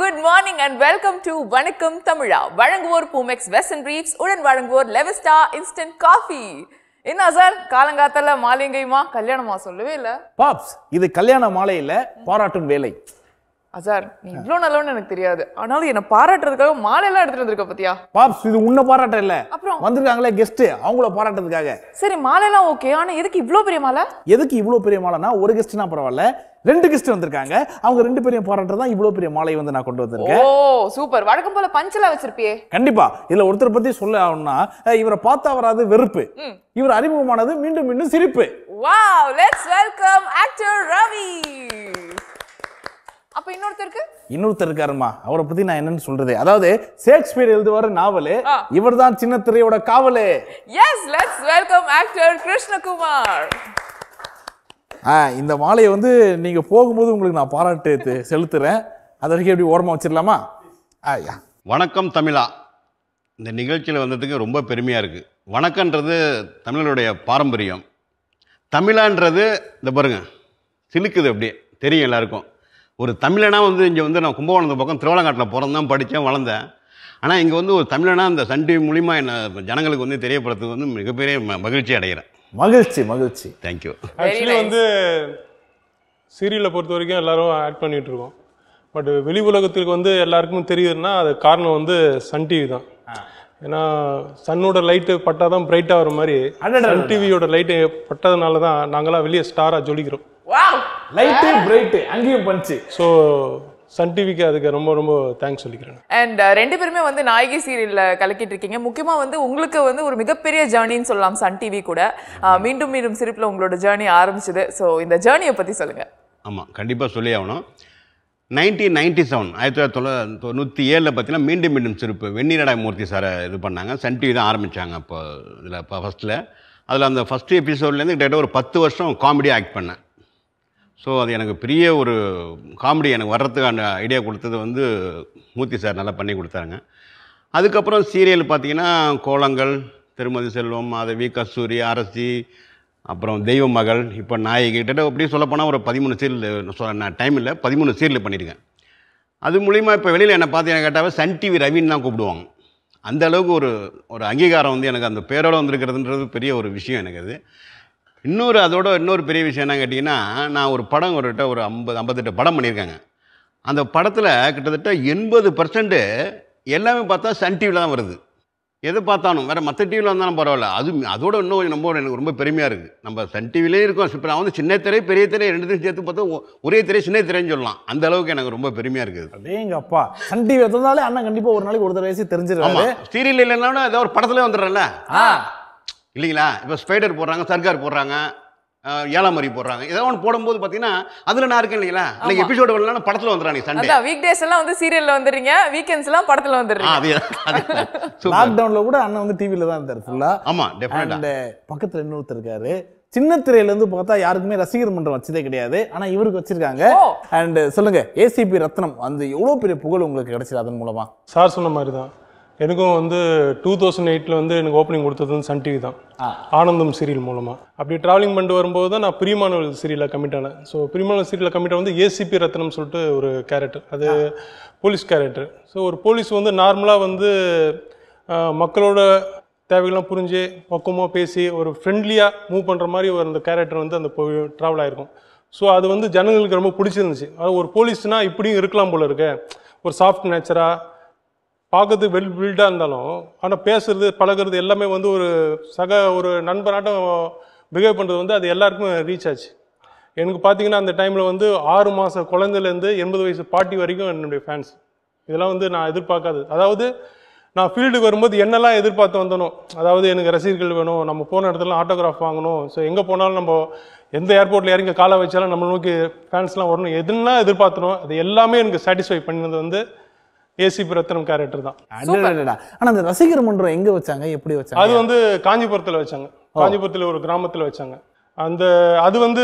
Good morning and welcome to Vanakkam Tamizha வழங்குவோர் Poomex vest briefs உடன் வழங்குவோர் லெவஸ்டா இன்ஸ்டன்ட் காஃபி என்ன சார் காலங்காத்தால மாலிங்கையுமா கல்யாணமா சொல்லவே இல்ல பாப்ஸ் இது கல்யாண மாலை இல்ல பாராட்டும் வேலை அசார் நீ இவ்ளோ நல்லவன்னு எனக்கு தெரியாது ஆனாலும் என்ன பாராட்டுறதுக்காக மாலை எல்லாம் எடுத்துட்டு வந்திருக்க பாத்தியா பாப்ஸ் இது உன்னை பாராட்ட இல்ல அப்புறம்? வந்திருக்காங்களே கெஸ்ட் அவங்கள பாராட்டுறதுக்காக சரி மாலை எல்லாம் ஓகே ஆனா எதுக்கு இவ்ளோ பெரிய மாலை எதுக்கு இவ்வளவு பெரிய மாலைனா ஒரு கெஸ்ட்னா பரவாயில்ல ரெண்டு கெஸ்ட் வந்திருக்காங்க அவங்க ரெண்டு பேரையும் பாராட்டுறது தான் இவ்வளவு பெரிய மாலை வந்து நான் கொண்டு வந்திருக்கேன் ஓ சூப்பர் வழக்கம் போல பஞ்செல்லாம் வச்சிருப்பியே கண்டிப்பா இதுல ஒருத்தர் பத்தி சொல்ல ஆகணும்னா அஹ், இவரை பார்த்தா வராது வெறுப்பு இவர் அறிமுகமானது மீண்டும் மீண்டும் சிரிப்பு wow let's welcome actor Ravi அப்ப இன்னொருத்தருக்கு இன்னொருத்தர் இருக்காருமா அவரை பத்தி நான் என்னன்னு சொல்றது அதாவது ஷேக்ஸ்பியர் எழுதுவார் நாவலு ஆ. இவர்தான் சின்ன திரையோட காவலு yes let's welcome actor Krishnakumar ஆ இந்த மாலையை வந்து நீங்க போகும்போது உங்களுக்கு நான் பாராட்டு தெ- செலுத்துறேன் அது வரைக்கும் எப்படி ஓரமா வச்சிடலாமா ஆயா வணக்கம் தமிழா இந்த நிகழ்ச்சியில் வந்ததுக்கு ரொம்ப பெருமையாக இருக்குது வணக்கன்றது தமிழருடைய பாரம்பரியம் தமிழான்றது இந்த பாருங்க சிலுக்குது அப்படியே தெரியும் எல்லாருக்கும் ஒரு தமிழனா வந்து இங்கே வந்து நான் கும்பகோணத்து பக்கம் திருவள்ளங்காட்டில் பிறந்தேன் படித்தேன் வளர்ந்தேன் ஆனால் இங்கே வந்து ஒரு தமிழனா இந்த சன் டிவி மூலிமா என்ன ஜனங்களுக்கு வந்து தெரியப்படுத்துறது வந்து மிகப்பெரிய ம- மகிழ்ச்சி அடைகிறேன் மகிழ்ச்சி மகிழ்ச்சி தேங்க்யூ ஆக்சுவலி nice. வந்து சீரியலை பொறுத்த வரைக்கும் எல்லாரும் ஆட் பண்ணிட்டு இருக்கோம் பட் வெளி உலகத்துக்கு வந்து எல்லாருக்கும் தெரியுதுன்னா அது காரணம் வந்து சன் டிவி தான் ஏன்னா சன்னோட லைட்டு பட்டாதான் பிரைட் ஆகிற மாதிரி அடடடடட. சன் டிவியோட லைட்டு பட்டதுனால தான் நாங்களாம் வெளியே ஸ்டாராக ஜொலிக்கிறோம் வாவ் லைட்டு பிரைட்டு அங்கேயும் பஞ்சு ஸோ சன் டிவிக்கு அதுக்கு ரொம்ப ரொம்ப தேங்க்ஸ் சொல்லிக்கிறேன் அண்ட் ரெண்டு பேருமே வந்து நாயகி சீரியல்ல கலக்கிட்டு இருக்கீங்க முக்கியமா வந்து உங்களுக்கு வந்து ஒரு மிகப்பெரிய ஜேர்னின்னு சொல்லலாம் சன் டிவி கூட அஹ், மீண்டும் மீண்டும் சிரிப்புல உங்களோட ஜேர்னி ஆரம்பிச்சது ஸோ இந்த ஜேர்னியை பத்தி சொல்லுங்க ஆமாம் கண்டிப்பாக சொல்லி ஆகணும் நைன்டீன் நைன்டி செவன் ஆயிரத்தி தொள்ளாயிரத்தி தொள்ள தொண்ணூற்றி ஏழில் பார்த்தீங்கன்னா மீண்டும் மீண்டும் சிறப்பு வெந்நீரடா மூர்த்தி சாரை இது பண்ணாங்க சன் டிவி தான் ஆரம்பித்தாங்க அப்போ இதில் இப்போ ஃபஸ்ட்டில் அதில் அந்த ஃபஸ்ட் எபிசோட்லேருந்து கிட்டத்தட்ட ஒரு பத்து வருஷம் காமெடி ஆக்ட் பண்ணேன் ஸோ அது எனக்கு பெரிய ஒரு காமெடி எனக்கு வர்றதுக்கான ஐடியா கொடுத்தது வந்து மூர்த்தி சார் நல்லா பண்ணி கொடுத்தாங்க அதுக்கப்புறம் சீரியல் பார்த்தீங்கன்னா கோலங்கள் திருமதி செல்வம் மாதவி கஸ்தூரி அரசி அப்புறம் தெய்வ மகள் இப்போ நாயகி கிட்ட அப்படியே சொல்லப்போனால் ஒரு பதிமூணு சீரியல் சொல்ல டைம் இல்லை பதிமூணு சீரியல் பண்ணியிருக்கேன் அது மூலிமா இப்போ வெளியில் என்னை பார்த்தீங்கன்னா கேட்டாவே சன் டிவி ரவின்னு தான் கூப்பிடுவாங்க அந்த அளவுக்கு ஒரு ஒரு அங்கீகாரம் வந்து எனக்கு அந்த பேரோட வந்திருக்கிறதுன்றது பெரிய ஒரு விஷயம் எனக்கு அது இன்னொரு அதோட இன்னொரு பெரிய விஷயம் என்ன கேட்டிங்கன்னா நான் ஒரு படம் ஒரு கிட்ட ஒரு ஐம்பது ஐம்பத்தெட்டு படம் பண்ணியிருக்காங்க அந்த படத்தில் கிட்டத்தட்ட எண்பது பர்சன்ட்டு எல்லாமே பார்த்தா சன் டிவியில் தான் வருது எதை பார்த்தாலும் வேறு மற்ற டிவியில் வந்தாலும் பரவாயில்ல அது அதோட இன்னும் ரொம்ப எனக்கு ரொம்ப பெருமையாக இருக்குது நம்ம சன் டிவிலே இருக்கோம் இப்போ நான் வந்து சின்ன திரை பெரிய திரை ரெண்டுத்தையும் சேர்த்து பார்த்தா ஒ- ஒரே திரை சின்ன திரைன்னு சொல்லலாம் அந்த அளவுக்கு எனக்கு ரொம்ப பெருமையாக இருக்குது அடேங்க அப்பா சன் டிவி எடுத்ததாலே அண்ணன் கண்டிப்பா ஒரு நாளைக்கு ஒரு தடவை வயசு தெரிஞ்சிருக்காரு ஆமாம் சீரியல் இல்லைன்னா ஏதோ ஒரு படத்துல வந்துடுறேன்ல ஆ இல்லைங்களா இப்போ ஸ்பைடர் போடுறாங்க சர்க்கார் போடுறாங்க அஹ், ஏழாமரி போடுறாங்க ஏதோ ஒன்று போடும்போது பார்த்தீங்கன்னா அதில் நான் இருக்கேன் இல்லைங்களா அன்னைக்கு எபிசோடு வரலன்னா படத்தில் வந்துடுறாங்க சண்டே அதான் வீக் டேஸ் எல்லாம் வந்து சீரியல்ல வந்துடுறீங்க வீக்கெண்ட்ஸ் எல்லாம் படத்துல ஆ வந்துடுறீங்க அது அது சூப்பர் லாக்டவுன்ல கூட அண்ணன் வந்து டிவில தான் இருந்தார் ஃபுல்லா ஆமாம் டெஃபினட்டாக அண்ட் பக்கத்துல இன்னொருத்தர் இருக்காரு சின்ன திரையில இருந்து பார்த்தா யாருக்குமே ரசிகர் மன்றம் வச்சதே கிடையாது ஆனா இவருக்கு வச்சிருக்காங்க ஓ. அண்ட் சொல்லுங்க ஏசிபி ரத்னம் அந்த எவ்வளவு பெரிய புகழ் உங்களுக்கு கிடைச்சது அதன் மூலமா சார் சொன்ன மாதிரி தான் எனக்கும் வந்து டூ தௌசண்ட் எயிட்டில் வந்து எனக்கு ஓப்பனிங் கொடுத்தது வந்து சன் டிவி தான் ஆனந்தம் சீரியல் மூலமாக அப்படி ட்ராவலிங் பண்ணிட்டு வரும்போது தான் நான் பிரியமானவள் சீரியலில் கமிட் ஆனேன் ஸோ பிரியமானவள் சீரியலில் கமிட் வந்து ஏசிபி ரத்னம் சொல்லிட்டு ஒரு கேரக்டர் அது போலீஸ் கேரக்டர் ஸோ ஒரு போலீஸ் வந்து நார்மலாக வந்து ஆஹ், மக்களோட தேவைகள்லாம் புரிஞ்சு பக்குவமாக பேசி ஒரு ஃப்ரெண்ட்லியாக மூவ் பண்ணுற மாதிரி ஒரு அந்த கேரக்டர் வந்து அந்த ட்ராவல் ஆயிருக்கும் ஸோ அது வந்து ஜனங்களுக்கு ரொம்ப பிடிச்சிருந்துச்சு அது ஒரு போலீஸ்னால் இப்படியும் இருக்கலாம் போல இருக்கு ஒரு சாஃப்ட் நேச்சராக பார்க்கறது வெல் பில்டாக இருந்தாலும் ஆனால் பேசுறது பழகுறது எல்லாமே வந்து ஒரு சக ஒரு நண்பனாட்டம் பிஹேவ் பண்ணுறது வந்து அது எல்லாருக்குமே ரீச் ஆச்சு எனக்கு பார்த்தீங்கன்னா அந்த டைமில் வந்து ஆறு மாத குழந்தைலேருந்து எண்பது வயசு பாட்டி வரைக்கும் என்னுடைய ஃபேன்ஸ் இதெல்லாம் வந்து நான் எதிர்பார்க்காது அதாவது நான் ஃபீல்டுக்கு வரும்போது என்னெல்லாம் எதிர்பார்த்து வந்தனோ அதாவது எனக்கு ரசிகர்கள் வேணும் நம்ம போன இடத்துல ஆட்டோகிராஃப் வாங்கணும் ஸோ எங்கே போனாலும் நம்ம எந்த ஏர்போர்ட்டில் இறங்கி காலை வச்சாலும் நம்ம நோக்கி ஃபேன்ஸ்லாம் வரணும் எதுனா எதிர்பார்த்தனோ அது எல்லாமே எனக்கு சாட்டிஸ்ஃபை பண்ணது வந்து ஏசிபி ரத்னம் கேரக்டர் தான் அடடடடா. ஆனா அந்த ரசிகர் மன்றம் எங்க வச்சாங்க எப்படி அது வச்சாங்க வந்து காஞ்சிபுரத்தில் வச்சாங்க காஞ்சிபுரத்தில் ஒரு கிராமத்தில் வச்சாங்க அந்த அது வந்து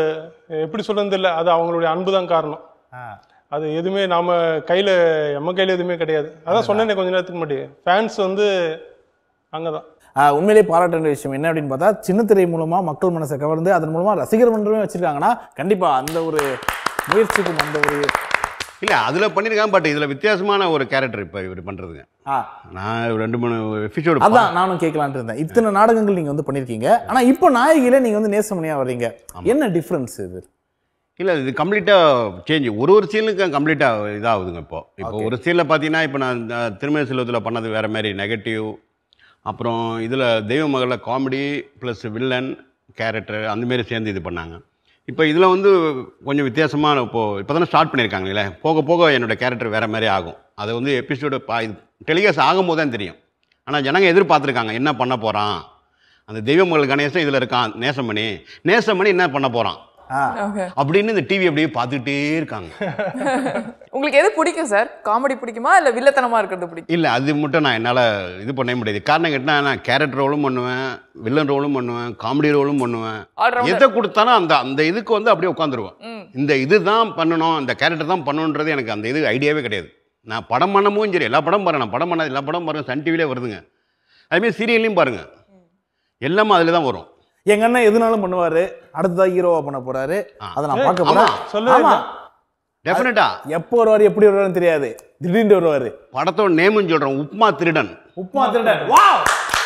எப்படி சொல்றது தெரியல அது அவங்களுடைய அன்பு தான் காரணம் ஆ. அது எதுவுமே நாம கையில நம்ம கையில எதுவுமே கிடையாது அதான் சொன்னேனே கொஞ்ச நேரத்துக்கு முன்னாடி ஃபேன்ஸ் வந்து அங்கதான் ஆஹ் உண்மையிலேயே பாராட்ட வேண்டிய விஷயம் என்ன அப்படின்னு பார்த்தா சின்ன திரை மூலமா மக்கள் மனசை கவர்ந்து அதன் மூலமா ரசிகர் மன்றமே வச்சிருக்காங்கன்னா கண்டிப்பா அந்த ஒரு முயற்சிக்கும் அந்த ஒரு இல்லை அதில் பண்ணியிருக்காங்க பட் இதில் வித்தியாசமான ஒரு கேரக்டர் இப்போ இவர் பண்ணுறதுங்க ஆ நான் ரெண்டு மூணு எபிசோடு அதான் நானும் கேட்கலான்ட்டு இருந்தேன் இத்தனை நாடகங்கள் நீங்க வந்து பண்ணிருக்கீங்க ஆனா இப்போ நாயகியில நீங்க வந்து நேசமணியா வர்றீங்க என்ன டிஃபரன்ஸ் இது இல்லை இது கம்ப்ளீட்டாக சேஞ்ச் ஒரு ஒரு சீனுக்கு கம்ப்ளீட்டாக இதாகுதுங்க இப்போ இப்போ ஒரு சீனில் பார்த்தீங்கன்னா இப்போ நான் இந்த திருமண செல்வத்தில் பண்ணது வேறு மாதிரி நெகட்டிவ் அப்புறம் இதில் தெய்வ மகளில் காமெடி ப்ளஸ் வில்லன் கேரக்டர் அந்தமாரி சேர்ந்து இது பண்ணாங்க இப்போ இதில் வந்து கொஞ்சம் வித்தியாசமான இப்போது இப்போ தானே ஸ்டார்ட் பண்ணியிருக்காங்களே போக போக என்னோட கேரக்டர் வேறு மாதிரி ஆகும் அது வந்து எபிசோடு பா இது டெலிகாஸ்ட் ஆகும்போது தான் தெரியும் ஆனால் ஜனங்க எதிர்பார்த்துருக்காங்க என்ன பண்ண போகிறான் அந்த தெய்வ மகள் கணேசன் இதில் இருக்கான் நேசமணி நேசமணி என்ன பண்ண போகிறான் ஆ ஓகே அப்படின்னு இந்த டிவி அப்படியே பார்த்துக்கிட்டே இருக்காங்க உங்களுக்கு எது பிடிக்கும் சார் காமெடி பிடிக்குமா இல்ல வில்லத்தனமா இருக்கிறது பிடிக்கும் இல்லை அது மட்டும் நான் என்னால் இது பண்ண முடியாது காரணம் கேட்டால் நான் கேரக்டர் ரோலும் பண்ணுவேன் வில்லன் ரோலும் பண்ணுவேன் காமெடி ரோலும் பண்ணுவேன் All rounder. எதை கொடுத்தாலும் அந்த அந்த இதுக்கு வந்து அப்படியே உட்காந்துருவேன் ம். இந்த இதுதான் பண்ணணும் இந்த கேரக்டர் தான் பண்ணணுன்றது எனக்கு அந்த இது ஐடியாவே கிடையாது நான் படம் பண்ணமும் சரி எல்லா படம் பாருங்க நான் படம் பண்ணது எல்லா படம் பாருங்க சன் டிவிலே வருதுங்க அதுமாதிரி சீரியல்லையும் பாருங்க எல்லாமே அதில் தான் வரும் எங்க அண்ணன் எதுனாலும் பண்ணுவாரு அடுத்ததா ஹீரோவா பண்ண போறாரு அதை நான் பார்க்க ஆமா. போறேன் சொல்லவே ஆமா இல்லை. டெஃபினட்டா எப்போ வருவாரு எப்படி வருவாருன்னு தெரியாது திடீர்னு வருவாரு படத்தோட நேமுன்னு சொல்கிறேன் உப்மா திருடன் உப்மா திருடன் வாவ்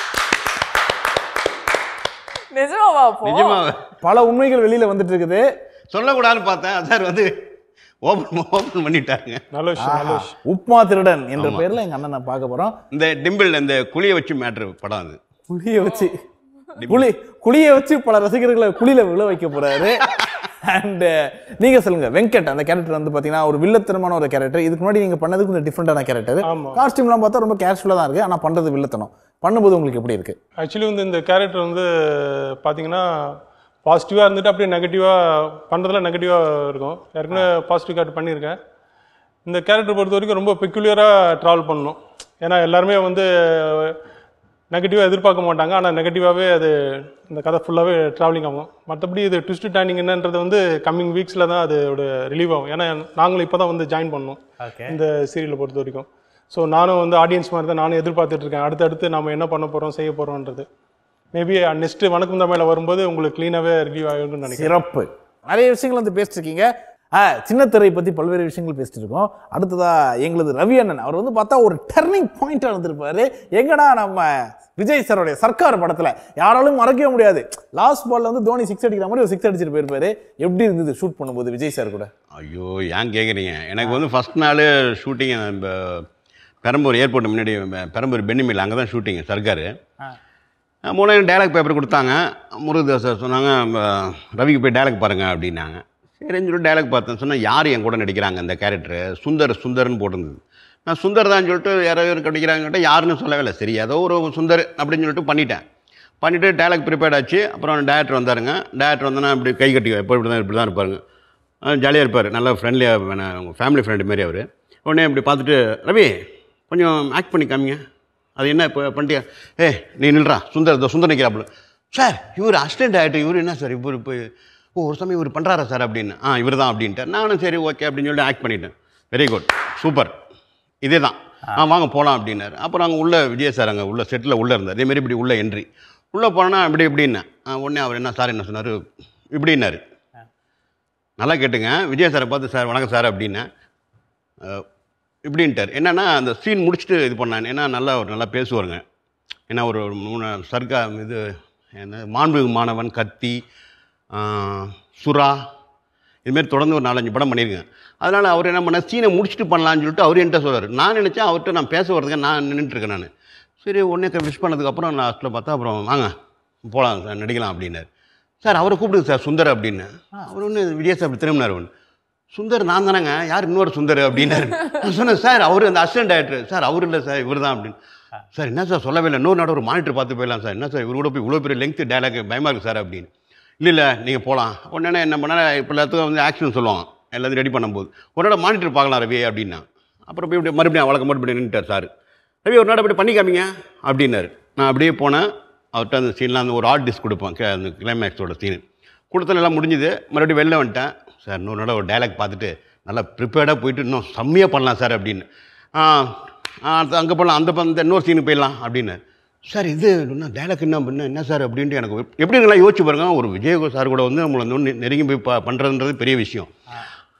நிஜமாவா அப்போ நிஜமா பல உண்மைகள் வெளியில வந்துட்டு இருக்குது சொல்லக்கூடாதுன்னு பார்த்தேன் சார் வந்து ஓப்பன் ஓப்பன் பண்ணிட்டாங்க நல்ல விஷயம் நல்ல விஷயம் உப்மா திருடன் என்ற பெயர்ல எங்க அண்ணன் நான் பார்க்க போறோம் இந்த டிம்பிள் இந்த குழியை வச்சு மேட்ரு படம் அது குழிய வச்சு குழி குழிய வச்சு பல ரசிகர்களை குழியில விழ வைக்க போறாரு அண்ட் நீங்க சொல்லுங்க வெங்கட் அந்த கேரக்டர் வந்து பாத்தீங்கன்னா ஒரு வில்லத்தனமான ஒரு கேரக்டர் இதுக்கு முன்னாடி நீங்க பண்ணது கொஞ்சம் டிஃப்ரெண்டான கேரக்டர் ஆமா. காஸ்டியூம்லாம் பார்த்தா ரொம்ப கேஷுவலா தான் இருக்கு ஆனா பண்றது வில்லத்தனம் பண்ணும்போது உங்களுக்கு எப்படி இருக்கு ஆக்சுவலி வந்து இந்த கேரக்டர் வந்து பார்த்தீங்கன்னா பாசிட்டிவாக இருந்துட்டு அப்படியே நெகட்டிவாக பண்ணுறதுல நெகட்டிவாக இருக்கும் ஏற்கனவே பாசிட்டிவ் கேரக்டர் பண்ணியிருக்கேன் இந்த கேரக்டர் பொறுத்த வரைக்கும் ரொம்ப பெக்குலியராக ட்ராவல் பண்ணணும் ஏன்னா எல்லாருமே வந்து நெகட்டிவாக எதிர்பார்க்க மாட்டாங்க ஆனால் நெகட்டிவாகவே அது இந்த கதை ஃபுல்லாகவே ட்ராவலிங் ஆகும் மற்றபடி இது ட்விஸ்ட் டேனிங் என்னன்றது வந்து கம்மிங் வீக்ஸில் தான் அதோட ரிலீவ் ஆகும் ஏன்னா நாங்களும் இப்போ தான் வந்து ஜாயின் பண்ணோம் இந்த சீரியலை பொறுத்த வரைக்கும் ஸோ நானும் வந்து ஆடியன்ஸ் மாதிரி தான் நானும் எதிர்பார்த்துட்டு இருக்கேன் அடுத்தடுத்து நம்ம என்ன பண்ண போகிறோம் செய்ய போகிறோன்றது மேபி நெக்ஸ்ட் வணக்கம் தமிழில் வரும்போது உங்களுக்கு க்ளீனாகவே ரிவ்யூ ஆகிடும்னு நினைக்கிறேன் சிறப்பு நிறைய விஷயங்கள் வந்து பேசிட்டு இருக்கீங்க ஆ, சின்ன திரை பத்தி பல்வேறு விஷயங்கள் பேசிட்டு இருக்கோம் அடுத்ததா எங்களது ரவி அண்ணன் அவர் வந்து பார்த்தா ஒரு டர்னிங் பாயிண்டா இருந்திருப்பாரு எங்கடா நம்ம விஜய் சாரோடைய சர்க்கார் படத்துல யாராலும் மறக்கவே முடியாது லாஸ்ட் பால்ல வந்து தோனி சிக்ஸ் அடிக்கிற மாதிரி ஒரு சிக்ஸ் அடிச்சிட்டு போயிருப்பாரு எப்படி இருந்தது ஷூட் பண்ணும்போது விஜய் சார் கூட ஐயோ ஏன் கேட்குறீங்க எனக்கு வந்து ஃபஸ்ட் நாள் ஷூட்டிங் நம்ம பெரம்பூர் ஏர்போர்ட் முன்னாடி பெ- பெரம்பூர் பென்னிமில் அங்கே தான் ஷூட்டிங் சர்க்கார் மூணு டயலாக் பேப்பர் கொடுத்தாங்க முருகதாஸ் சார் சொன்னாங்க "ம, ரவிக்கு போய் டயலாக் பாருங்க அப்படின்னாங்க சரின்னு சொல்லி டயலாக் பார்த்தேன் சொன்னால் யார் என் கூட நடிக்கிறாங்க அந்த கேரக்டர் சுந்தர் சுந்தர்னு போட்டிருந்தது நான் சுந்தர் தான் சொல்லிட்டு யாரோ யாரும் நடிக்கிறாங்கன்ட்டு யாருன்னு சொல்லவே இல்லை சரி ஏதோ ஒரு சுந்தர் அப்படின்னு சொல்லிட்டு பண்ணிட்டேன் பண்ணிவிட்டு டயலாக் ப்ரிப்பேர்ட் ஆச்சு அப்புறம் டேரக்டர் வந்தாருங்க டேரக்டர் வந்தோன்னா இப்படி கை கட்டி எப்போ இப்படி தான் இப்படி தான் இருப்பாருங்க ஜாலியாக இருப்பார் நல்லா ஃப்ரெண்ட்லியாக உங்கள் ஃபேமிலி ஃப்ரெண்டு மாரி அவர் உடனே இப்படி பார்த்துட்டு ரவி கொஞ்சம் ஆக்ட் பண்ணி காமிங்க அது என்ன இப்போ பண்ணிட்டியா ஏ நீ நில்றா சுந்தர் இந்த சுந்தர் நிற்கிறாப்புல சார் இவர் அசிஸ்டன்ட் ஆகிட்டு இவர் என்ன சார் இவர் இப்போ ஓ ஒரு சமயம் இவர் பண்ணுறாரா சார் அப்படின்னு ஆ இவர் தான் அப்படின்ட்டு நானும் சரி ஓகே அப்படின்னு சொல்லிட்டு ஆக்ட் பண்ணிட்டேன் வெரி குட் சூப்பர் இதே தான் ஆ வாங்க போகலாம் அப்படின்னாரு அப்புறம் அங்கே உள்ள விஜய் சார் அங்கே உள்ள செட்டில் உள்ளே இருந்தார் அதேமாரி இப்படி உள்ள என்ட்ரி உள்ளே போனோன்னா இப்படி இப்படின்னேன் ஆ, உடனே அவர் என்ன சார் என்ன சொன்னார் இப்படின்னாரு நல்லா கேட்டுங்க விஜய் சாரை பார்த்து சார் வணக்கம் சார் அப்படின்னேன் அஹ், இப்படின்ட்டார் என்னன்னா அந்த சீன் முடிச்சுட்டு இது பண்ணான் ஏன்னா நல்லா அவர் நல்லா பேசுவாருங்க ஏன்னா ஒரு ஒரு மூணு சர்க்கா இது என்ன மாண்பு மாணவன் கத்தி ஆஹ், சுறா இதுமாரி தொடர்ந்து ஒரு நாலஞ்சு படம் பண்ணியிருக்கேன் அதனால் அவர் என்ன பண்ண சீனை முடிச்சுட்டு பண்ணலான்னு சொல்லிட்டு அவர் என்கிட்ட சொல்றாரு நான் நினச்சேன் அவர்கிட்ட நான் பேச வரதுக்கு நான் நின்றுட்டுருக்கேன் நான் சரி உடனே விஷ் பண்ணதுக்கப்புறம் லாஸ்ட்டில் பார்த்தா அப்புறம் வாங்க போகலாம் சார் நடிக்கலாம் அப்படின்னாரு சார் அவரை கூப்பிடுங்க சார் சுந்தர் அப்படின்னு அவர் ஒன்று விஜய் சார் அப்படி திரும்பினார் ஒன்று சுந்தர் நான் தானேங்க யார் இன்னொரு சுந்தர் அப்படின்னாரு நான் சொன்னேன் சார் அவர் அந்த அசிஸ்டன்ட் டைரக்டர் சார் அவர் இல்லை சார் இவர் தான் அப்படின்னு சார் என்ன சார் சொல்லவே இல்லை இன்னொரு நாடு ஒரு மானிட்டர் பார்த்து போயிடலாம் சார் என்ன சார் இவர் கூட போய் இவ்வளோ பெரிய லெங்க் டயலாக் பயமாக இருக்குது சார் அப்படின்னு இல்லை இல்லை நீங்கள் போகலாம் உடனே என்ன பண்ணா இப்போ எல்லாத்துக்கும் வந்து ஆக்ஷன் சொல்லுவாங்க எல்லாத்தையும் ரெடி பண்ணும்போது ஒரு நாள் மானிட்டர் பார்க்கலாம் ரவி அப்படின்னா அப்புறம் போய் இப்படி மறுபடியும் வழக்கம் மறுபடியும் நின்றுட்டார் சார் ரவி ஒரு நாள் அப்படி பண்ணி காமிங்க அப்படின்னாரு நான் அப்படியே போனேன் அவர்கிட்ட அந்த சீன்லாம் அந்த ஒரு ஆர்ட் டிஸ்க் கொடுப்பேன் கே- அந்த கிளைமேக்ஸோட சீன் கொடுத்தல எல்லாம் முடிஞ்சுது மறுபடியும் வெளில வந்துட்டேன் சார் இன்னொரு நாள் ஒரு டைலாக் பார்த்துட்டு நல்லா ப்ரிப்பேர்டாக போயிட்டு இன்னும் செம்மையாக பண்ணலாம் சார் அப்படின்னு அங்கே போகலாம் அந்த ப- அந்த இன்னொரு சீனுக்கு போயிடலாம் அப்படின்னு சார் இது என்ன டைலாக் என்ன பண்ண என்ன சார் அப்படின்ட்டு எனக்கு எப்- எப்படி நல்லா யோசிச்சு பாருங்க ஒரு விஜய் சார் கூட வந்து நம்மளை வந்து நெ- நெருங்கி போய் ப பண்ணுறதுன்றது பெரிய விஷயம்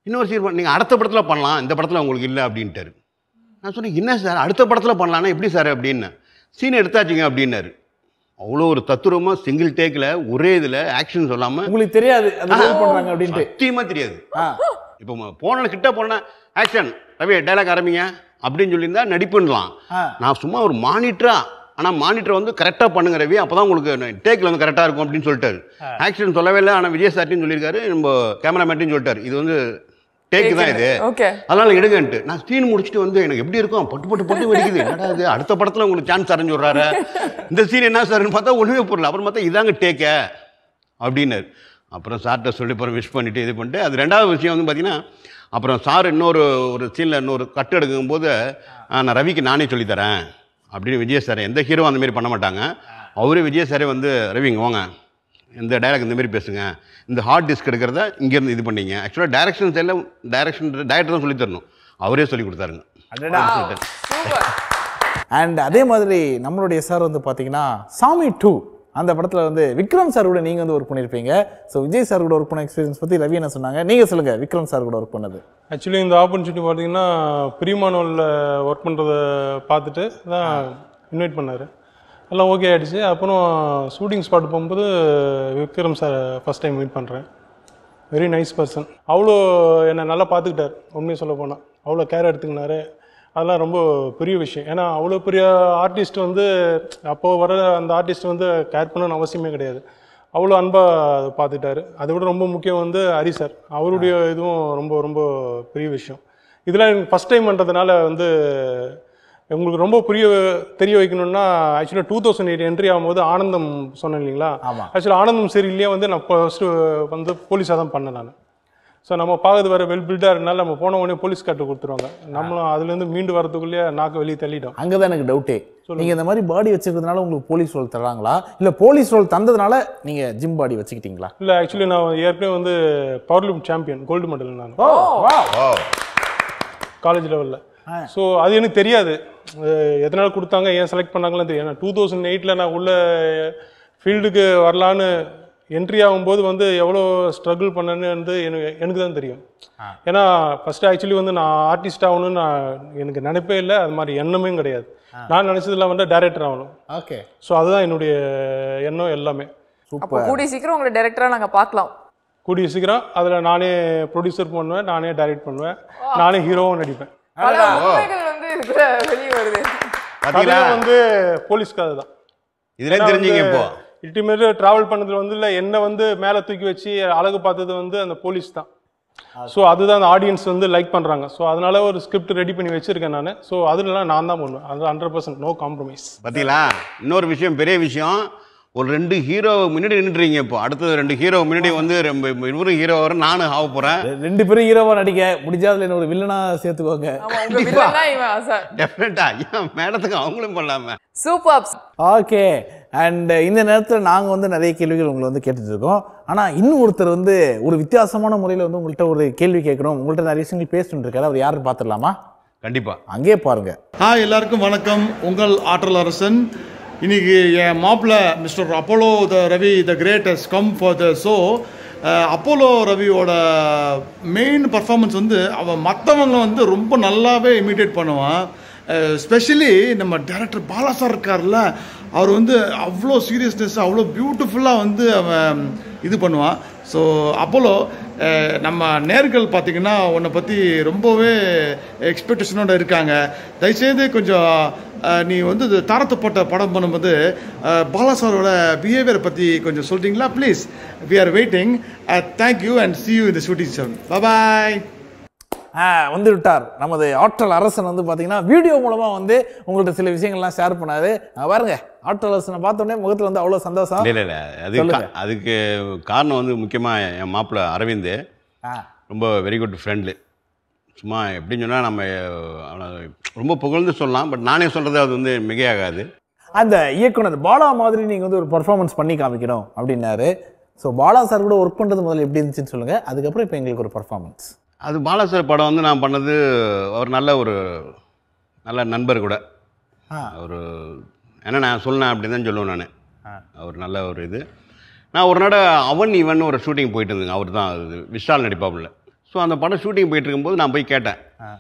இன்னொரு சீன் நீங்கள் அடுத்த படத்தில் பண்ணலாம் இந்த படத்தில் உங்களுக்கு இல்லை அப்படின்ட்டாரு நான் சொன்னேன் என்ன சார் அடுத்த படத்தில் பண்ணலான்னா எப்படி சார் அப்படின்னு சீன் எடுத்தாச்சுங்க அப்படின்னாரு அவ்வளோ ஒரு தத்துரமாக சிங்கிள் டேக்கில் ஒரே இதில் ஆக்ஷன் சொல்லாமல் உங்களுக்கு தெரியாது அது ரோல் பண்றாங்க அப்படின்ட்டு சத்தியமாக தெரியாது ஆ இப்போ ம- போன கிட்ட போன ஆக்ஷன் ரவி டைலாக் ஆரம்பிங்க அப்படின்னு சொல்லியிருந்தா நடிப்புன்னலாம் ஆ. நான் சும்மா ஒரு மானிட்டரா ஆனால் மானிட்டர் வந்து கரெக்டாக பண்ணுங்க ரவி அப்போ தான் உங்களுக்கு டேக்கில் வந்து கரெக்டாக இருக்கும் அப்படின்னு சொல்லிட்டாரு ஆக்ஷன் சொல்லவே இல்லை ஆனால் விஜய் சார்ட்டின்னு சொல்லியிருக்காரு நம்ம கேமராமேன்ட்டையும் சொல்லிட்டாரு இது வந்து டேக்கு தான் இது ஓகே அதனால எடுங்கன்ட்டு நான் சீன் முடிச்சுட்டு வந்து எனக்கு எப்படி இருக்கும் பட்டு பட்டு பட்டு வெடிக்குது என்னடா இது அடுத்த படத்தில் உங்களுக்கு சான்ஸ் அரைஞ்சு விட்றாரு இந்த சீன் என்ன சார்னு பார்த்தா ஒன்றுமே புரியல அப்புறம் பார்த்தா இதாங்க டேக்க அப்படின்னாரு அப்புறம் சார்கிட்ட சொல்லி அப்புறம் விஷ் பண்ணிட்டு இது பண்ணிட்டு அது ரெண்டாவது விஷயம் வந்து பார்த்தீங்கன்னா அப்புறம் சார் இன்னொரு ஒரு சீனில் இன்னொரு கட்டு எடுக்கும்போது "ஆ, நான் ரவிக்கு நானே சொல்லித்தரேன் அப்படின்னு விஜய் சார் எந்த ஹீரோ அந்த மாதிரி பண்ண மாட்டாங்க அவரே விஜய் சாரே வந்து ரவி இங்க வாங்க இந்த டைலாக் இந்த மாதிரி பேசுங்க இந்த ஹார்ட் டிஸ்க் எடுக்கிறத இங்கேருந்து இது பண்ணீங்க ஆக்சுவலாக டைரக்ஷன் சைடில் டைரக்ஷன் டைரக்டர் தான் சொல்லி தரணும் அவரே சொல்லி கொடுத்தாருங்க அடடா சூப்பர் அண்ட் அதே மாதிரி நம்மளுடைய சார் வந்து பார்த்தீங்கன்னா சாமி டூ அந்த படத்தில் வந்து விக்ரம் சார் கூட நீங்கள் வந்து ஒர்க் பண்ணியிருப்பீங்க ஸோ விஜய் சார் கூட ஒர்க் பண்ண எக்ஸ்பீரியன்ஸ் பற்றி ரவி என்ன சொன்னாங்க நீங்கள் சொல்லுங்கள் விக்ரம் சார் கூட ஒர்க் பண்ணது ஆக்சுவலி இந்த ஆப்பர்ச்சுனிட்டி பார்த்தீங்கன்னா பிரிமானோவில் ஒர்க் பண்ணுறத பார்த்துட்டு தான் இன்வைட் பண்ணார் எல்லாம் ஓகே ஆகிடுச்சு அப்புறம் ஷூட்டிங் ஸ்பாட் போகும்போது Vikram sir first time meet பண்ணுறேன் வெரி நைஸ் பர்சன் அவ்வளோ என்னை நல்லா பார்த்துக்கிட்டார் உண்மையை சொல்ல போனால் அவ்வளோ கேர் எடுத்துக்கினாரு அதெல்லாம் ரொம்ப பெரிய விஷயம் ஏன்னா அவ்வளோ பெரிய ஆர்டிஸ்ட் வந்து அப்போது வர அந்த ஆர்டிஸ்ட் வந்து கேர் பண்ணணும்னு அவசியமே கிடையாது அவ்வளோ அன்பாக பார்த்துட்டாரு அதை விட ரொம்ப முக்கியம் வந்து ஹரி சார் அவருடைய இதுவும் ரொம்ப ரொம்ப பெரிய விஷயம் இதெல்லாம் எனக்கு ஃபஸ்ட் டைம் பண்ணுறதுனால வந்து உங்களுக்கு ரொம்ப புரிய தெரிய வைக்கணும்னா ஆக்சுவலாக டூ தௌசண்ட் எயிட் என்ட்ரி ஆகும்போது ஆனந்தம் சொன்னேன் இல்லைங்களா ஆமா. ஆக்சுவலாக ஆனந்தம் சீரியல்லையே வந்து நான் ஃபஸ்ட்டு வந்து போலீஸாக தான் பண்ணேன் நான் ஸோ நம்ம பார்க்கறது வேறு வெல் பில்டாக இருந்தாலும் நம்ம போன உடனே போலீஸ் காட்டு கொடுத்துருவாங்க நம்மளும் அதுலேருந்து மீண்டு வரதுக்குள்ளேயே நாக்கு வெளியே தள்ளிட்டோம் அங்கே தான் எனக்கு டவுட்டே நீங்கள் இந்த மாதிரி பாடி வச்சுக்கிறதுனால உங்களுக்கு போலீஸ் ரோல் தராங்களா இல்லை போலீஸ் ரோல் தந்ததுனால நீங்கள் ஜிம் பாடி வச்சுக்கிட்டீங்களா இல்லை ஆக்சுவலி நான் ஏற்கனவே வந்து பவர்லிஃப்ட் சாம்பியன் கோல்டு மெடல் நான் ஓ வா காலேஜ் லெவலில் ஸோ அது எனக்கு தெரியாது அஹ் எதனால கொடுத்தாங்க ஏன் செலக்ட் பண்ணாங்கன்னு தெரியும் ஏன்னா டூ தௌசண்ட் எயிட்டில் நான் உள்ள ஃபீல்டுக்கு வரலான்னு என்ட்ரி ஆகும்போது வந்து எவ்வளோ ஸ்ட்ரகிள் பண்ணேன்னு வந்து எனக்கு எனக்கு தான் தெரியும் ஏன்னா ஃபஸ்ட்டு ஆக்சுவலி வந்து நான் ஆர்டிஸ்ட் ஆகணும்னு நான் எனக்கு நினைப்பே இல்லை அது மாதிரி எண்ணமே கிடையாது நான் நினச்சதுலாம் வந்து டைரக்டர் ஆகணும் ஓகே ஸோ அதுதான் என்னுடைய எண்ணம் எல்லாமே அப்போ கூடிய சீக்கிரம் உங்களை டைரக்டரா நாங்க பார்க்கலாம் கூடிய சீக்கிரம் அதில் நானே ப்ரொடியூசர் பண்ணுவேன் நானே டைரக்ட் பண்ணுவேன் நானே ஹீரோவும் நடிப்பேன் பல உண்மைகள் வந்து இதுல வெளியே வருது பார்த்தீங்களா அதுவும் வந்து போலீஸ் கதை தான் இதுலேயும் தெரிஞ்சுங்க இப்போ இல்டிமேட் டிராவல் பண்ணதுல வந்து இல்லை என்னை வந்து மேலே தூக்கி வச்சு அழகு பார்த்தது வந்து அந்த போலீஸ் தான் ஸோ அதுதான் அந்த ஆடியன்ஸ் வந்து லைக் பண்ணுறாங்க ஸோ அதனால ஒரு ஸ்கிரிப்ட் ரெடி பண்ணி வச்சிருக்கேன் நான் ஸோ அதுலலாம் நான் தான் பண்ணுவேன் அது ஹண்ட்ரட் பர்சன்ட் நோ காம்ப்ரமைஸ் பார்த்தீங்களா இன்னொரு விஷயம் பெரிய விஷயம் ஒரு ரெண்டு ஹீரோ முன்னாடி நின்றுறீங்க இப்போ அடுத்தது ரெண்டு ஹீரோ முன்னாடி வந்து ரொம்ப இவரும் ஹீரோ வர நானும் ஆக போகிறேன் ரெண்டு பேரும் ஹீரோவா நடிக்க முடிஞ்சா அதுல என்ன ஒரு வில்லனா சேர்த்துக்கோங்க ஆமா உங்க வில்லன் தான் இவன் சார் டெஃபினட்டா ஏன் மேடத்துக்கு அவங்களும் பண்ணலாமே சூப்பர் ஓகே அண்ட் இந்த நேரத்தில் நாங்கள் வந்து நிறைய கேள்விகள் உங்களை வந்து கேட்டுட்டு இருக்கோம் ஆனால் இன்னும் ஒருத்தர் வந்து ஒரு வித்தியாசமான முறையில் வந்து உங்கள்கிட்ட ஒரு கேள்வி கேட்குறோம் உங்கள்கிட்ட நிறைய விஷயங்கள் பேசிட்டு இருக்காரு அவர் யாருன்னு பார்த்துடலாமா கண்டிப்பா அங்கேயே பாருங்க ஹாய் எல்லாருக்கும் வணக்கம் உங்கள் ஆற்றல் அரசன் இன்னைக்கு என் மாப்பிள்ள mister Apollo the Ravi the greatest come for the show Apollo ரவியோட மெயின் பர்ஃபார்மன்ஸ் வந்து அவன் மற்றவங்க வந்து ரொம்ப நல்லாவே இமிட்டேட் பண்ணுவான் ஸ்பெஷலி நம்ம டேரக்டர் பாலா சார் இருக்கார்ல அவர் வந்து அவ்வளோ சீரியஸ்னஸ் அவ்வளோ பியூட்டிஃபுல்லாக வந்து அவன் இது பண்ணுவான் ஸோ அப்போலோ அஹ், நம்ம நேர்கள் பார்த்தீங்கன்னா உன்னை பற்றி ரொம்பவே எக்ஸ்பெக்டேஷனோட இருக்காங்க தயவுசெய்து கொஞ்சம் அஹ், நீ வந்து இது தாரத்தப்பட்ட படம் பண்ணும்போது அஹ், பாலா சாரோட பிஹேவியரை பற்றி கொஞ்சம் சொல்கிறீங்களா please we are waiting thank you and see you இந்த ஷூட்டிங் சார் பாய் ஆ வந்து விட்டார் நமது ஆற்றல் அரசன் வந்து பார்த்தீங்கன்னா வீடியோ மூலமாக வந்து உங்கள்ட்ட சில விஷயங்கள்லாம் ஷேர் பண்ணாரு அங்க பாருங்க ஆற்றல் அரசனை பார்த்த உடனே முகத்தில் வந்து அவ்வளோ சந்தோஷம் இல்லை இல்லை அது சொல்லுங்க. கா- அதுக்கு காரணம் வந்து முக்கியமாக என் மாப்பிள்ளை அரவிந்த் ஆ ரொம்ப வெரி குட் ஃப்ரெண்டு சும்மா எப்படின்னு சொன்னால் நம்ம அவனை ரொம்ப புகழ்ந்து சொல்லலாம் பட் நானே சொல்கிறது அது வந்து மிகையாகாது அந்த இயக்குனர் பாலா மாதிரி நீங்கள் வந்து ஒரு பர்ஃபார்மன்ஸ் பண்ணி காமிக்கணும் அப்படின்னாரு ஸோ பாலா சார் கூட ஒர்க் பண்ணுறது முதல்ல எப்படி இருந்துச்சுன்னு சொல்லுங்கள் அதுக்கப்புறம் இப்போ எங்களுக்கு ஒரு பர்ஃபார்மன்ஸ் அது பாலாசார் படம் வந்து நான் பண்ணது அவர் நல்ல ஒரு நல்ல நண்பர் கூட ஆ. ஒரு ஏன்னா நான் சொன்னேன் அப்படின்னு தான் சொல்லுவேன் நான் அவர் நல்ல ஒரு இது நான் ஒரு நாள் அவன் இவன் ஒரு ஷூட்டிங் போயிட்டு இருந்தேங்க அவர் தான் அது விஷால் நடிப்பாப்புல ஸோ அந்த படம் ஷூட்டிங் போயிட்டு இருக்கும்போது நான் போய் கேட்டேன்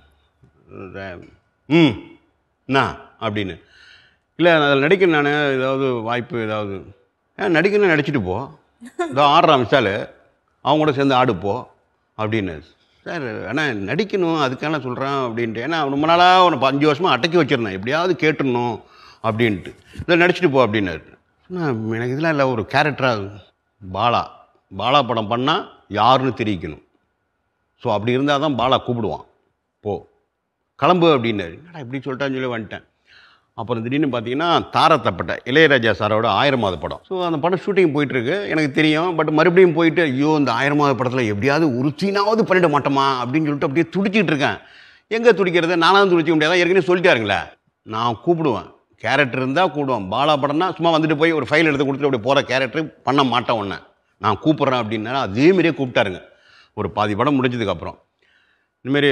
இந்த- ம் என்ன அப்படின்னு இல்லை அதில் நடிக்க நான் ஏதாவது வாய்ப்பு ஏதாவது ஏன் நடிக்கணும் நடிச்சிட்டு போ இதோ ஆடுறான் விஷால் அவங்க கூட சேர்ந்து ஆடு போ அப்படின்னு சார் ஆனால் நடிக்கணும் அதுக்கான சொல்கிறேன் அப்படின்ட்டு ஏன்னா ரொம்ப நாளாக ஒரு அஞ்சு வருஷமாக அடக்கி வச்சிருந்தேன் எப்படியாவது கேட்டுடணும் அப்படின்ட்டு இதை நடிச்சிட்டு போ அப்படின்னாரு நான் எனக்கு இதெல்லாம் இல்லை ஒரு கேரக்டராக பாலா பாலா படம் பண்ணால் யாருன்னு தெரிவிக்கணும் ஸோ அப்படி இருந்தால் தான் பாலா கூப்பிடுவான் போ கிளம்பு அப்படின்னாரு என்னடா இப்படி சொல்லிட்டான்னு சொல்லி வந்துட்டேன் அப்புறம் திடீர்னு பார்த்தீங்கன்னா தாரத்தப்பட்ட இளையராஜா சாரோட ஆயிரமாவது படம் ஸோ அந்த படம் ஷூட்டிங் போயிட்டுருக்கு எனக்கு தெரியும் பட் மறுபடியும் போயிட்டு ஐயோ இந்த ஆயிரமாவது படத்தில் எப்படியாவது ஒரு சீனாவது பண்ணிட மாட்டோமா அப்படின்னு சொல்லிட்டு அப்படியே துடிச்சிட்டு இருக்கேன் எங்கே துடிக்கிறது நானாவது துடிக்க முடியாதா ஏற்கனவே சொல்லிட்டாருங்களே நான் கூப்பிடுவேன் கேரக்டர் இருந்தால் கூப்பிடுவேன் பாலா படம்னா சும்மா வந்துட்டு போய் ஒரு ஃபைல் எடுத்து கொடுத்துட்டு அப்படி போகிற கேரக்டர் பண்ண மாட்டேன் உன்னை நான் கூப்பிட்றேன் அப்படின்னா அதே மாதிரியே கூப்பிட்டாருங்க ஒரு பாதி படம் முடிஞ்சதுக்கப்புறம் இந்தமாரி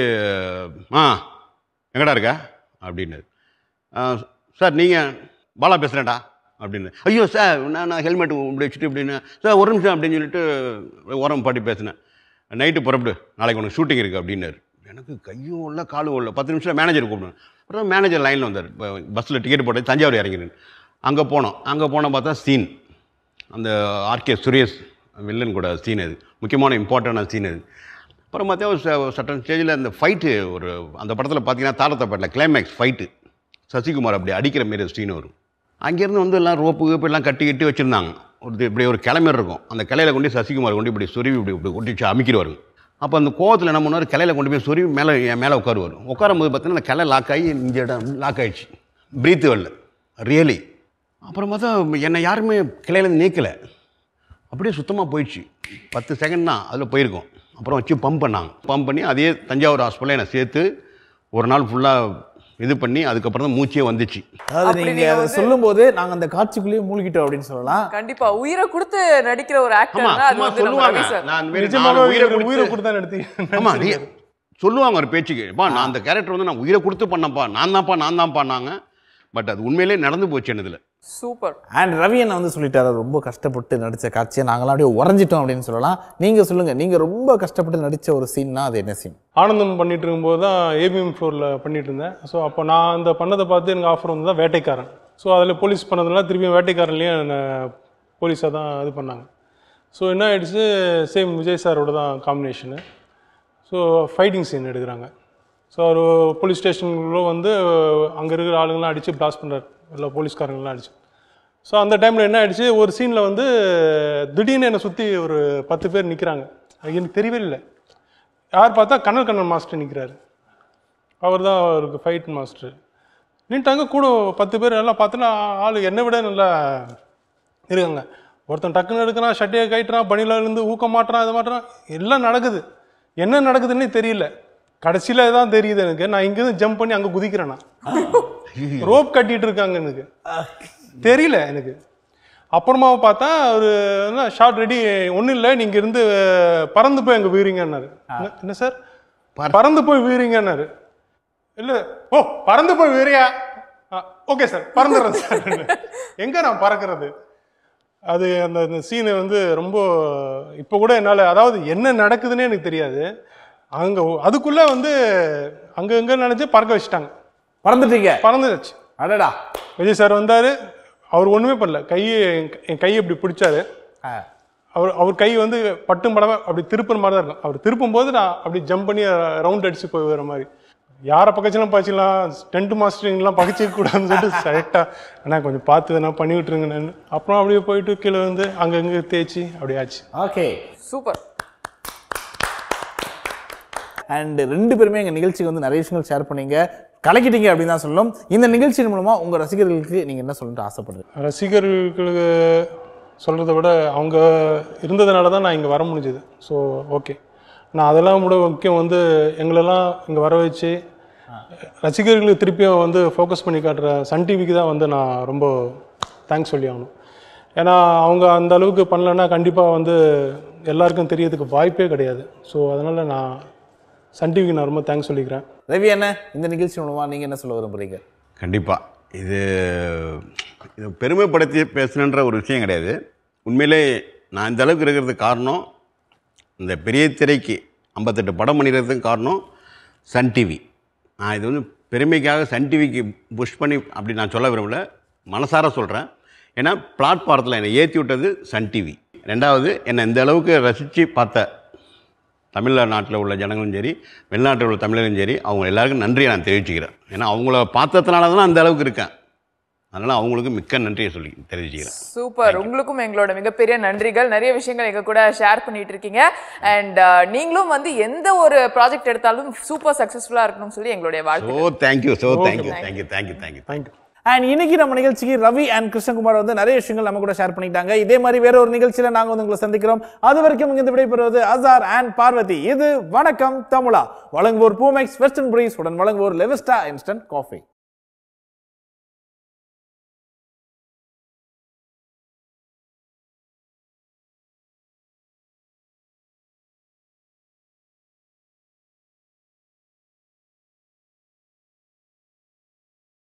ஆ எங்கடா இருக்க அப்படின்னாரு "ஆ, சார் நீங்கள் பாலா பேசுகிறேன்டா அப்படின்னு ஐயோ சார் நான் நான் ஹெல்மெட் இப்படி வச்சுட்டு அப்படின்னு சார் ஒரு நிமிஷம் அப்படின்னு சொல்லிட்டு ஓரம் பாட்டி பேசினேன் நைட்டு புறப்படு நாளைக்கு உனக்கு ஷூட்டிங் இருக்குது அப்படின்னாரு எனக்கு கையும் இல்லை காலும் இல்லை பத்து நிமிஷம் மேனேஜர் கூப்பிடுவேன் அப்புறம் மேனேஜர் லைனில் வந்தார் பஸ்ஸில் டிக்கெட் போட்டு தஞ்சாவூர் இறங்கினேன் அங்கே போனோம் அங்கே போனால் பார்த்தா சீன் அந்த ஆர்கே சுரேஷ் வில்லன் கூட சீன் அது முக்கியமான இம்பார்ட்டண்டான சீன் அது அப்புறம் பார்த்தா ஒரு ச- சட்டன் ஸ்டேஜில் அந்த ஃபைட்டு ஒரு அந்த படத்தில் பார்த்தீங்கன்னா தாரத்தப்பட்டில் கிளைமேக்ஸ் ஃபைட்டு சசிகுமார் அப்படி அடிக்கிற மாரி ஒரு சீன் வரும் அங்கேருந்து வந்து எல்லாம் ரோப்பு கீப்பு எல்லாம் கட்டி கட்டி வச்சுருந்தாங்க ஒரு இப்படி ஒரு கிளம்பி இருக்கும் அந்த கிளையில கொண்டு போய் சசிகுமார் கொண்டு இப்படி சொருவி இப்படி இப்படி கொட்டி வச்சு அமைக்கிடுவாருங்க அப்போ அந்த கோவத்தில் என்ன பண்ணுவார் கிளையில கொண்டு போய் சொருவி மேலே என் மேலே உட்காருவார் உட்காரும் போது பார்த்தீங்கன்னா அந்த கிளை லாக் ஆகி இந்த இடம் லாக் ஆயிடுச்சு பிரீத்து வரல ரியலி அப்புறம் பார்த்தா என்னை யாருமே கிளையிலேருந்து நீக்கலை அப்படியே சுத்தமாக போயிடுச்சு பத்து செகண்ட் தான் அதில் போயிருக்கோம் அப்புறம் வச்சு பம்ப் பண்ணாங்க பம்ப் பண்ணி அதே தஞ்சாவூர் ஹாஸ்பிட்டலில் என்னை சேர்த்து ஒரு நாள் ஃபுல்லாக இது பண்ணி அதுக்கப்புறம் தான் மூச்சே வந்துச்சு அதாவது அப்படி நீங்க நீங்க அதை வந்து- சொல்லும்போது நாங்க அந்த காட்சிக்குள்ளேயே மூழ்கிட்டோம் அப்படின்னு சொல்லலாம் கண்டிப்பா உயிரை கொடுத்து நடிக்கிற ஒரு ஆமா ஆக்டர்னா அது சும்மா வந்து நம்ம சொல்லுவாங்க ரவி சார் நான் இந்த மாதிரி நிஜமான நான் உயிரை உயிரை உயிரை கொடுத்து கொடுத்தா நடத்தி ஆமா நீ சொல்லுவாங்க ஒரு பேச்சுக்கு பா நான் அந்த கேரக்டர் வந்து நான் உயிரை கொடுத்து பண்ணப்பா நான் தான்ப்பா நான் தான் பண்ணாங்க பட் அது உண்மையிலே நடந்து போச்சு என்னதுல சூப்பர் அண்ட் ரவி அண்ணா வந்து சொல்லிட்டாரு ரொம்ப கஷ்டப்பட்டு நடிச்ச காட்சியை நாங்களாம் அப்படியே உறைஞ்சிட்டோம் அப்படின்னு சொல்லலாம் நீங்க சொல்லுங்க நீங்க ரொம்ப கஷ்டப்பட்டு நடிச்ச ஒரு சீன்னா அது என்ன சீன் ஆனந்தம் பண்ணிட்டு இருக்கும்போது தான் ஏபிஎம் ஃப்ளோரில் பண்ணிட்டு இருந்தேன் ஸோ அப்போ நான் அந்த பண்ணதை பார்த்து எனக்கு ஆஃபர் வந்து தான் வேட்டைக்காரன் ஸோ அதில் போலீஸ் பண்ணதுனால திருப்பியும் வேட்டைக்காரன்லேயும் என்னை போலீஸாக தான் இது பண்ணாங்க ஸோ என்ன ஆயிடுச்சு சேம் விஜய் சாரோட தான் காம்பினேஷனு ஸோ ஃபைட்டிங் சீன் எடுக்கிறாங்க ஸோ அவர் போலீஸ் ஸ்டேஷனுக்குள்ள வந்து அங்கே இருக்கிற ஆளுங்களாம் அடித்து பிளாஸ்ட் பண்ணுறாரு எல்லா போலீஸ்காரங்களாம் அடிச்சு ஸோ அந்த டைமில் என்ன ஆயிடுச்சு ஒரு சீனில் வந்து திடீர்னு என்னை சுற்றி ஒரு பத்து பேர் நிற்கிறாங்க எனக்கு தெரியவே இல்லை யார் பார்த்தா கண்ணல் கண்ணன் மாஸ்டர் நிற்கிறாரு அவர் தான் அவருக்கு ஃபைட் மாஸ்டர் நின்ட்டாங்க கூட பத்து பேர் எல்லாம் பார்த்தோன்னா ஆள் என்னை விட நல்லா இருக்காங்க ஒருத்தன் டக்குன்னு எடுக்கிறான் ஷட்டியை கைட்டுறான் பனியில் இருந்து ஊக்க மாட்டுறான் இது மாட்டுறான் எல்லாம் நடக்குது என்ன நடக்குதுன்னே தெரியல கடைசியில் தான் தெரியுது எனக்கு நான் இங்கேருந்து ஜம்ப் பண்ணி அங்கே குதிக்கிறேன் நான் ரோப் கட்டிட்டு இருக்காங்க எனக்கு தெரியல எனக்கு அப்புறமா பார்த்தா ஒரு ஷார்ட் ரெடி ஒன்றும் இல்லை நீங்கள் இருந்து பறந்து போய் அங்கே வீறீங்கன்னாரு என்ன- என்ன சார் பறந்து போய் வீறீங்கன்னாரு இல்லை ஓ பறந்து போய் வீறியா ஓகே சார் பறந்துடுறேன் சார் எங்கே நான் பறக்கிறது அது அந்த அந்த சீனு வந்து ரொம்ப இப்போ கூட என்னால் அதாவது என்ன நடக்குதுன்னே எனக்கு தெரியாது அங்கே அதுக்குள்ளே வந்து அங்கே இங்கே நினச்சி பறக்க வச்சுட்டாங்க பறந்துட்டீங்க பறந்துடுச்சு அடடா விஜய் சார் வந்தார் அவர் ஒன்றுமே பண்ணல கையை என் கையை இப்படி பிடிச்சாரு ஆ. அவர் அவர் கை வந்து பட்டும் படமா அப்படி திருப்புற மாதிரி தான் இருக்கும் அவர் திருப்பும் போது நான் அப்படி ஜம்ப் பண்ணி ரவுண்ட் அடிச்சு போய் வர மாதிரி யாரை பக்கச்சுலாம் பச்சிக்கலாம் டென்ட் மாஸ்டரிங்லாம் பகச்சிக்க கூடாதுன்னு சொல்லிட்டு கரெக்டாக அண்ணா கொஞ்சம் பார்த்து எதனா பண்ணி விட்டுருங்கண்ணு அப்புறம் அப்படியே போயிட்டு கீழே வந்து அங்கங்கே தேய்ச்சி அப்படியே ஆச்சு ஓகே சூப்பர் அண்ட் ரெண்டு பேருமே எங்கள் நிகழ்ச்சிக்கு வந்து நிறைய விஷயங்கள் ஷேர் பண்ணீங்க கலக்கிட்டீங்க அப்படின்னு தான் சொல்லணும் இந்த நிகழ்ச்சியின் மூலமா உங்க ரசிகர்களுக்கு நீங்க என்ன சொல்லணும்னு ஆசைப்படுறீங்க ரசிகர்களுக்கு சொல்கிறத விட அவங்க இருந்ததுனால தான் நான் இங்கே வர முடிஞ்சது ஸோ ஓகே நான் அதெல்லாம் கூட முக்கியம் வந்து எங்களெல்லாம் இங்கே வர வச்சு ரசிகர்களுக்கு திருப்பியும் வந்து ஃபோக்கஸ் பண்ணி காட்டுற சன் டிவிக்கு தான் வந்து நான் ரொம்ப தேங்க்ஸ் சொல்லி ஆகணும் ஏன்னா அவங்க அந்த அளவுக்கு பண்ணலன்னா கண்டிப்பாக வந்து எல்லாருக்கும் தெரியறதுக்கு வாய்ப்பே கிடையாது ஸோ அதனால் நான் சன் டிவிக்கு நான் ரொம்ப தேங்க்ஸ் சொல்லிக்கிறேன் ரவி என்ன இந்த நிகழ்ச்சி மூலமா நீங்க என்ன சொல்ல விரும்புறீங்க கண்டிப்பாக இது இது பெருமைப்படுத்தி பேசணுன்ற ஒரு விஷயம் கிடையாது உண்மையிலே நான் இந்த அளவுக்கு இருக்கிறதுக்கு காரணம் இந்த பெரிய திரைக்கு ஐம்பத்தெட்டு படம் பண்ணிக்கிறதுக்கு காரணம் சன் டிவி நான் இது வந்து பெருமைக்காக சன் டிவிக்கு புஷ் பண்ணி அப்படி நான் சொல்ல விரும்பல மனசார சொல்கிறேன் ஏன்னா பிளாட்பாரத்தில் என்னை ஏற்றி விட்டது சன் டிவி ரெண்டாவது என்னை இந்த அளவுக்கு ரசித்து பார்த்த தமிழ்நாட்டில் உள்ள ஜனங்களும் சரி வெளிநாட்டில் உள்ள தமிழர்களும் சரி அவங்க எல்லாருக்கும் நன்றியை நான் தெரிவிச்சுக்கிறேன் ஏன்னா அவங்கள பார்த்ததுனால தான் அந்த அளவுக்கு இருக்கேன் அதனால் அவங்களுக்கு மிக்க நன்றியை சொல்லி தெரிவிச்சுக்கிறேன் சூப்பர் உங்களுக்கும் எங்களோட மிகப்பெரிய நன்றிகள் நிறைய விஷயங்கள் எங்க கூட ஷேர் பண்ணிட்டு இருக்கீங்க அண்ட் நீங்களும் வந்து எந்த ஒரு ப்ராஜெக்ட் எடுத்தாலும் சூப்பர் சக்சஸ்ஃபுல்லா இருக்கணும்னு சொல்லி எங்களுடைய வாழ்க்கை so thank you so thank you thank you thank you thank you thank you and இன்னைக்கு நம்ம நிகழ்ச்சிக்கு ரவி அண்ட் கிருஷ்ணகுமார் வந்து நிறைய விஷயங்கள் நம்ம கூட ஷேர் பண்ணிட்டாங்க இதே மாதிரி வேற ஒரு நிகழ்ச்சியில நாங்க வந்து உங்களை சந்திக்கிறோம் அது வரைக்கும் இங்க விடைபெறுவது அசார் அண்ட் பார்வதி இது வணக்கம் தமிழா வழங்குவோர் பூமெக்ஸ் வெஸ்டர்ன் பிரீஸ் உடன் வழங்குவோர் லெவிஸ்டா இன்ஸ்டன்ட் காஃபி